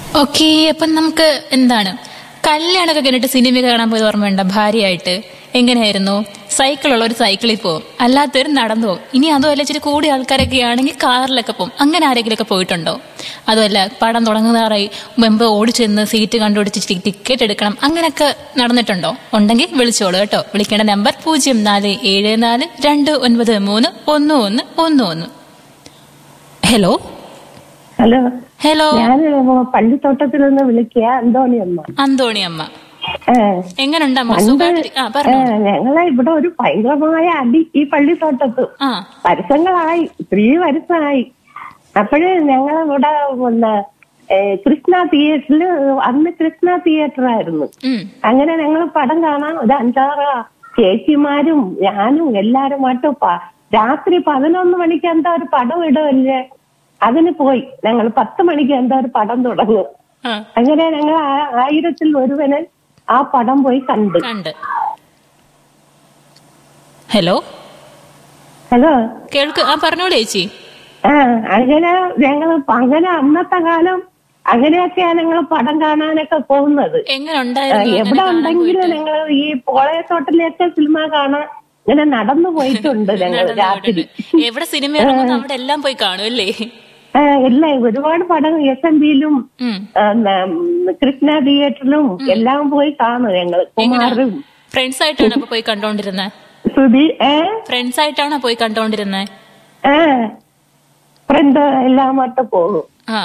Okay അപ്പം നമുക്ക് എന്താണ് കല്യാണമൊക്കെ കഴിഞ്ഞിട്ട് സിനിമ കാണാൻ പോയത് ഓർമ്മയുണ്ട ഭാര്യയായിട്ട് എങ്ങനെയായിരുന്നു സൈക്കിളുള്ള ഒരു സൈക്കിളിൽ പോകും അല്ലാത്തവരും നടന്നു പോകും ഇനി അതുമല്ല ഇച്ചിരി കൂടിയ ആൾക്കാരൊക്കെ ആണെങ്കിൽ കാറിലൊക്കെ പോകും അങ്ങനെ ആരെങ്കിലുമൊക്കെ പോയിട്ടുണ്ടോ അതുമല്ല പടം തുടങ്ങുന്നതാറായി മുമ്പ് ഓടിച്ചെന്ന് സീറ്റ് കണ്ടുപിടിച്ച് ടിക്കറ്റ് എടുക്കണം അങ്ങനെയൊക്കെ നടന്നിട്ടുണ്ടോ ഉണ്ടെങ്കിൽ വിളിച്ചോളൂ കേട്ടോ വിളിക്കേണ്ട നമ്പർ പൂജ്യം നാല് ഏഴ് നാല് രണ്ട് ഒൻപത് മൂന്ന് ഒന്ന് ഒന്ന് ഒന്ന് ഒന്ന് ഹലോ ഹലോ ഹലോ ഞാൻ പള്ളിത്തോട്ടത്തിൽ നിന്ന് വിളിക്കുക അന്തോണി അമ്മ അന്തോണി അമ്മ ഏ, എങ്ങനുണ്ട് അമ്മ പണ്ട് സുഖമായിട്ട് ആ ഏ, പറഞ്ഞു ഞങ്ങളെ ഇവിടെ ഒരു ഭയങ്കരമായ അടി ഈ പള്ളിത്തോട്ടത്ത് ആ വർഷങ്ങളായി സ്ത്രീ വരുഷമായി അപ്പോഴേ ഞങ്ങളിവിടെ പിന്നെ ഏ, കൃഷ്ണ തിയേറ്ററിൽ അന്ന് കൃഷ്ണ തിയേറ്റർ ആയിരുന്നു ഉം അങ്ങനെ ഞങ്ങൾ പടം കാണാൻ ഒരു അഞ്ചാറ് ചേച്ചിമാരും ഞാനും എല്ലാരുമായിട്ട് പ- രാത്രി പതിനൊന്ന് മണിക്ക് എന്താ ഒരു പടം ഇടുമല്ലേ അതിന് പോയി ഞങ്ങൾ പത്ത് മണിക്ക് എന്താ ഒരു പടം തുടങ്ങും ആ അങ്ങനെ ഞങ്ങൾ ആ- ആയിരത്തിൽ ഒരുവന് ആ പടം പോയി കണ്ടു കണ്ട് ഹലോ ഹലോ കേൾക്ക് ആ പറഞ്ഞോളൂ ചേച്ചി ആ അങ്ങനെ ഞങ്ങൾ അങ്ങനെ അന്നത്തെ കാലം അങ്ങനെയൊക്കെയാണ് ഞങ്ങൾ പടം കാണാനൊക്കെ പോകുന്നത് എങ്ങനെ ആ, ഉണ്ടായിരുന്നു എവിടെ അങ്ങനെ കാണാൻ ഉണ്ടെങ്കിലും പോയിട്ട്? ഞങ്ങൾ ഈ പോളയത്തോട്ടിലേക്ക് സിനിമ കാണാൻ ഇങ്ങനെ നടന്നു പോയിട്ടുണ്ട് ഞങ്ങൾ നടന്ന് രാത്രി പോയിട്ടുണ്ട്. എവിടെ സിനിമ ഇറങ്ങുന്നു അവിടെ എല്ലാം പോയി കാണും അല്ലേ ആ, എല്ലാം ഒരുപാട് പടം എസ് എം പിയിലും ഉം കൃഷ്ണ തിയേറ്ററിലും എല്ലാം പോയി കാണും ഞങ്ങൾ കുമാറും ഫ്രണ്ട്സ് ആയിട്ടാണ് അപ്പൊ പോയി കണ്ടോണ്ടിരുന്നത് സുധി ഏ ഫ്രണ്ട്സ് ആയിട്ടാണോ പോയി കണ്ടോണ്ടിരുന്നത് ആ ഫ്രണ്ട് എല്ലാമായിട്ട് പോകും ആ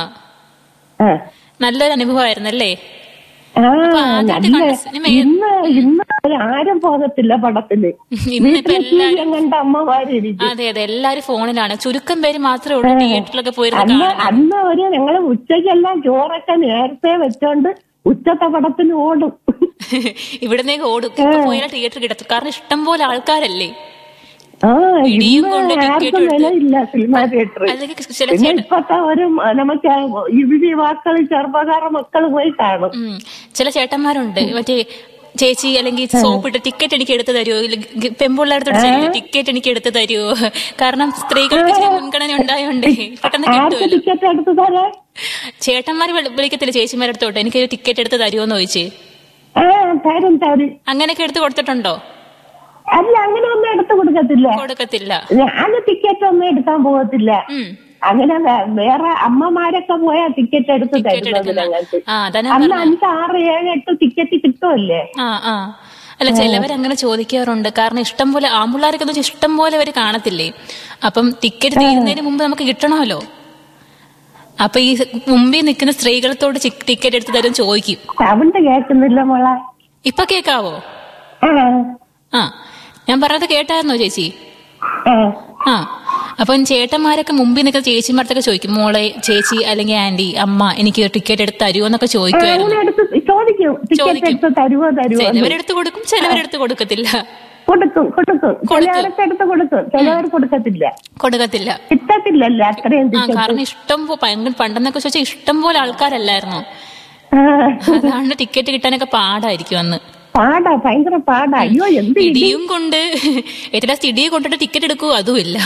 ആ നല്ലൊരു അനുഭവമായിരുന്നല്ലേ ആ, അപ്പൊ ആദ്യമായിട്ട് നല്ല കണ്ട സിനിമ ഏത്? ഇന്ന് ഇന്ന് ആരും പോകത്തില്ല പടത്തിന് ഇന്നിപ്പോ എല്ലാരും വീട്ടിലെത്തി കണ്ട അമ്മമാരിരിക്കും അതെ അതെ എല്ലാരും ഫോണിലാണ് ചുരുക്കം പേര് മാത്രമേ ഉള്ളൂ തിയേറ്ററിലൊക്കെ പോയിരുന്ന് അന്ന് കാണാൻ അന്ന് ഒരു ഞങ്ങള് ഉച്ചയ്ക്കെല്ലാം ചോറൊക്കെ നേരത്തെ വെച്ചോണ്ട് ഉച്ചത്തെ പടത്തിന് ഓടും ഇവിടുന്നേക്ക് ഓടും ഇപ്പൊ പോയാൽ തിയേറ്റർ കിടത്തും കാരണം ഇഷ്ടം പോലെ ആൾക്കാരല്ലേ ആ ഇടിയും ഇന്ന് കൊണ്ട് ടിക്കറ്റ് ആർക്കും എടുത്ത് വിലയില്ല സിനിമ തിയേറ്റർ അല്ലെങ്കിൽ ചില പിന്നെ ചേട്ട ഇപ്പത്തെ ഒരു മ- നമുക്ക് യുവതി യുവാക്കൾ ചെറുപ്പക്കാര മക്കൾ പോയി കാണും ഉം. ചില ചേട്ടന്മാരുണ്ട് മറ്റേ ചേച്ചി അല്ലെങ്കിൽ സോപ്പ് ഇട്ട് ടിക്കറ്റ് എനിക്ക് എടുത്തു തരുമോ പെമ്പുള്ളടുത്തോട് ചെല്ലു ടിക്കറ്റ് എനിക്ക് എടുത്തു തരുമോ കാരണം സ്ത്രീകൾക്ക് ഇച്ചിരി മുൻഗണന ഉണ്ടായോണ്ടേ പെട്ടെന്ന് ആർക്ക് കിട്ടുമല്ലോ ടിക്കറ്റ് എടുത്ത് തരാൻ ചേട്ടന്മാര് വിളി- വിളിക്കത്തില്ല ചേച്ചിമാരടുത്തോട്ട് എനിക്കൊരു ടിക്കറ്റ് എടുത്ത് തരുമോ എന്ന് ചോദിച്ച് ആ തരും തരും അങ്ങനെയൊക്കെ എടുത്ത് കൊടുത്തിട്ടുണ്ടോ അല്ല അങ്ങനെ ഒന്നും എടുത്തു കൊടുക്കത്തില്ല കൊടുക്കത്തില്ല ഞാൻ ടിക്കറ്റ് ഒന്നും എടുക്കാൻ പോകത്തില്ല ഉം അങ്ങനെ വേ- വേറെ അമ്മമാരൊക്കെ പോയാ ടിക്കറ്റ് എടുത്ത് ടിക്കറ്റ് തരുന്നത് എടുക്കുന്ന ഞങ്ങൾക്ക് ആ അതാ ഞാൻ അന്ന് പറഞ്ഞത് അഞ്ച് ആറ് ഏഴ് എട്ട് ടിക്കറ്റ് കിട്ടുമല്ലേ ആ ആ അല്ല ചിലവർ അങ്ങനെ ചോദിക്കാറുണ്ട് കാരണം ഇഷ്ടം പോലെ ആമ്പിള്ളാരൊക്കെ വെച്ചാൽ ഇഷ്ടം പോലെ അവര് കാണത്തില്ലേ അപ്പം ടിക്കറ്റ് തീരുന്നതിന് മുമ്പ് നമുക്ക് കിട്ടണമല്ലോ അപ്പൊ ഈ മുമ്പിൽ നിൽക്കുന്ന സ്ത്രീകളത്തോട് ചി- ടിക്കറ്റ് എടുത്ത് തരും ചോദിക്കും സൗണ്ട് കേൾക്കുന്നില്ല മോളെ ഇപ്പൊ കേക്കാവോ ആ ആ ഞാൻ പറഞ്ഞത് കേട്ടായിരുന്നോ ചേച്ചി ആ ആ അപ്പം ചേട്ടന്മാരൊക്കെ മുമ്പിൽ നിൽക്കുന്ന ചേച്ചിമാരത്തൊക്കെ ചോദിക്കും മോളെ ചേച്ചി അല്ലെങ്കിൽ ആന്റി അമ്മ എനിക്ക് ടിക്കറ്റ് എടുത്ത് തരുമോ എന്നൊക്കെ ചോദിക്കുമായിരുന്നു അങ്ങനെ എടുത്ത് ചോദിക്കും ടിക്കറ്റ് ചോദിക്കും. എടുത്ത് തരുവോ തരുവോ എന്ന്. ചിലവരെടുത്ത് കൊടുക്കും ചിലവരെടുത്ത് കൊടുക്കത്തില്ല കൊടുക്കും കൊടുക്കും ചിലവർക്ക് എടുത്ത് കൊടുക്കും ചിലവർ കൊടുക്കത്തില്ല കൊടുക്കത്തില്ല കിട്ടത്തില്ലല്ലോ അത്രയും ആ ടിക്കറ്റ് കാരണം ഇഷ്ടം പോ- ഭയങ്കര പണ്ടെന്നൊക്കെ ചോദിച്ചാൽ ഇഷ്ടം പോലെ ആൾക്കാരല്ലായിരുന്നോ ആ, അതാണ് ടിക്കറ്റ് കിട്ടാനൊക്കെ പാടായിരിക്കും അന്ന് പാടാ ഭയങ്കര പാടാ അയ്യോ എന്ത് ഇടി. ഇടിയും കൊണ്ട് ഏറ്റവും ലാസ്റ്റ് ഇടിയും കൊണ്ടിട്ട് ടിക്കറ്റ് എടുക്കൂ അതുമില്ല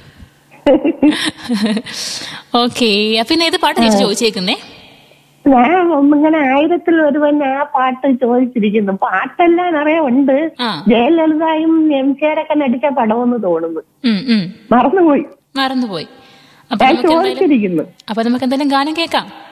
ഓക്കെ അപ്പൊ ഇന്ന് ഏത് പാട്ട് ചേച്ചി ചോദിച്ചേക്കുന്നേ ഞാൻ ഇങ്ങനെ ആയിരത്തിൽ ഒരുവൻ ആ പാട്ട് ചോദിച്ചിരിക്കുന്നു പാട്ടെല്ലാം നിറയെ ഉണ്ട് ആ ജയലളിതയും എം കെയൊക്കെ നടിച്ച പടമെന്ന് തോന്നുന്നു ഉം ഉം മറന്നുപോയി മറന്നുപോയി അപ്പൊ ഞാൻ നമുക്ക് എന്തായാലും ചോദിച്ചിരിക്കുന്നു അപ്പൊ നമുക്ക് എന്തായാലും ഗാനം കേൾക്കാം